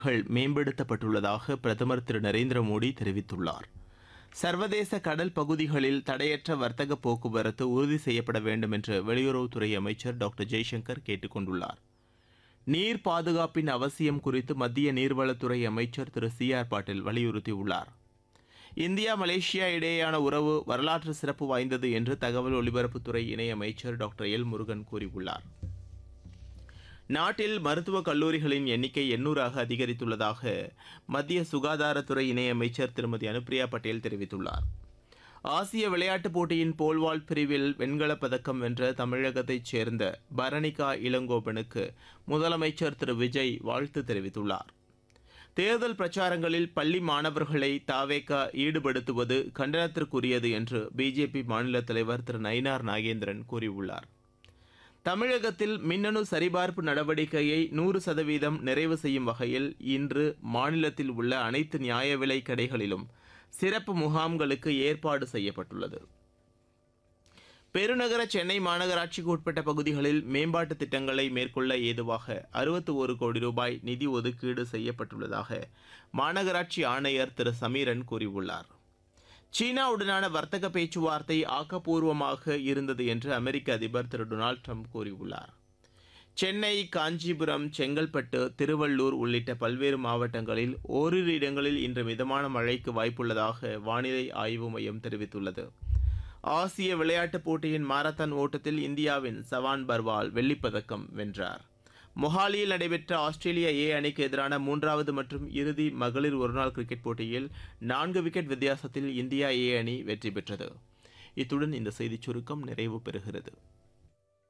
மேம்படுத்தப்பட்டுள்ளதாக பிரதமர் திரு நரேந்திர மோடி தெரிவித்துள்ளார் சர்வதேச கடல் பகுதிகளில் தடையற்ற வர்த்தக போக்குவரத்து உறுதி செய்யப்பட வேண்டும் என்று வெளியுறவுத்துறை அமைச்சர் டாக்டர் ஜெய்சங்கர் கேட்டுக் கொண்டுள்ளார் நீர் பாதுகாப்பின் அவசியம் குறித்து மத்திய நீர்வளத்துறை அமைச்சர் திரு சி ஆர் பாட்டீல் வலியுறுத்தியுள்ளார் இந்தியா மலேசியா இடையேயான உறவு வரலாற்று சிறப்பு வாய்ந்தது என்று தகவல் ஒலிபரப்புத்துறை இணையமைச்சர் டாக்டர் எல் முருகன் கூறியுள்ளார் நாட்டில் மருத்துவக் கல்லூரிகளின் எண்ணிக்கை எண்ணூறாக அதிகரித்துள்ளதாக மத்திய சுகாதாரத்துறை இணையமைச்சர் திருமதி அனுப்பிரியா பட்டேல் தெரிவித்துள்ளார் ஆசிய விளையாட்டுப் போட்டியின் போல்வால்ட் பிரிவில் வெண்கலப் பதக்கம் வென்ற தமிழகத்தைச் சேர்ந்த பரணிகா இளங்கோவனுக்கு முதலமைச்சர் திரு விஜய் வாழ்த்து தெரிவித்துள்ளார் தேர்தல் பிரச்சாரங்களில் பள்ளி மாணவர்களை தாவேக்கா ஈடுபடுத்துவது கண்டனத்திற்குரியது என்று பிஜேபி மாநில தலைவர் திரு நயினார் நாகேந்திரன் கூறியுள்ளார் தமிழகத்தில் மின்னணு சரிபார்ப்பு நடவடிக்கையை நூறு சதவீதம் நிறைவு செய்யும் வகையில் இன்று மாநிலத்தில் உள்ள அனைத்து நியாய விலை கடைகளிலும் சிறப்பு முகாம்களுக்கு ஏற்பாடு செய்யப்பட்டுள்ளது பெருநகர சென்னை மாநகராட்சிக்கு உட்பட்ட பகுதிகளில் மேம்பாட்டு திட்டங்களை மேற்கொள்ள ஏதுவாக அறுபத்தி ஒரு கோடி ரூபாய் நிதி ஒதுக்கீடு செய்யப்பட்டுள்ளதாக மாநகராட்சி ஆணையர் திரு சமீரன் கூறியுள்ளார் சீனாவுடனான வர்த்தக பேச்சுவார்த்தை ஆக்கப்பூர்வமாக இருந்தது என்று அமெரிக்க அதிபர் திரு டொனால்டு ட்ரம்ப் கூறியுள்ளார் சென்னை காஞ்சிபுரம் செங்கல்பட்டு திருவள்ளூர் உள்ளிட்ட பல்வேறு மாவட்டங்களில் ஓரிரு இடங்களில் இன்று மிதமான மழைக்கு வாய்ப்புள்ளதாக வானிலை ஆய்வு மையம் தெரிவித்துள்ளது ஆசிய விளையாட்டுப் போட்டியின் மாரத்தான் ஓட்டத்தில் இந்தியாவின் சவான் பர்வால் வெள்ளிப்பதக்கம் வென்றார் மொஹாலியில் நடைபெற்ற ஆஸ்திரேலிய ஏ அணிக்கு எதிரான மூன்றாவது மற்றும் இறுதி மகளிர் ஒருநாள் கிரிக்கெட் போட்டியில் நான்கு விக்கெட் வித்தியாசத்தில் இந்தியா ஏ அணி வெற்றி பெற்றது இத்துடன் இந்த செய்திச் சுருக்கம் நிறைவு பெறுகிறது